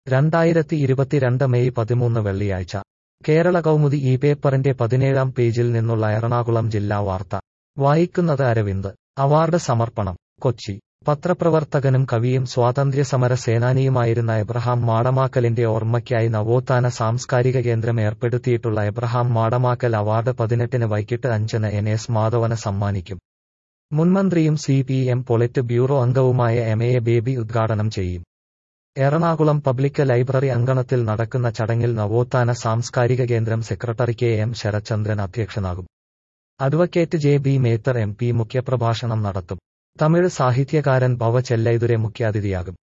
രണ്ടായിരത്തി ഇരുപത്തിരണ്ട് മെയ് പതിമൂന്ന് വെള്ളിയാഴ്ച കേരള കൗമുദി ഈ പേപ്പറിന്റെ പതിനേഴാം പേജിൽ നിന്നുള്ള എറണാകുളം ജില്ലാ വാർത്ത വായിക്കുന്നത് അരവിന്ദ് അവാർഡ് സമർപ്പണം കൊച്ചി പത്രപ്രവർത്തകനും കവിയും സ്വാതന്ത്ര്യസമര സേനാനിയുമായിരുന്ന എബ്രഹാം മാടമാക്കലിന്റെ ഓർമ്മയ്ക്കായി നവോത്ഥാന സാംസ്കാരിക കേന്ദ്രം ഏർപ്പെടുത്തിയിട്ടുള്ള എബ്രഹാം മാടമാക്കൽ അവാർഡ് പതിനെട്ടിന് വൈകിട്ട് അഞ്ചിന് എൻ എസ് മാധവന് സമ്മാനിക്കും മുൻമന്ത്രിയും C P M politburo അംഗവുമായ എം എ ബേബി ഉദ്ഘാടനം ചെയ്യും എറണാകുളം പബ്ലിക് ലൈബ്രറി അങ്കണത്തിൽ നടക്കുന്ന ചടങ്ങിൽ നവോത്ഥാന സാംസ്കാരിക കേന്ദ്രം സെക്രട്ടറി കെ എം ശരചന്ദ്രൻ അധ്യക്ഷനാകും advocate J B Mather M P മുഖ്യപ്രഭാഷണം നടത്തും തമിഴ് സാഹിത്യകാരൻ ഭവ ചെല്ലൈതുരെ മുഖ്യാതിഥിയാകും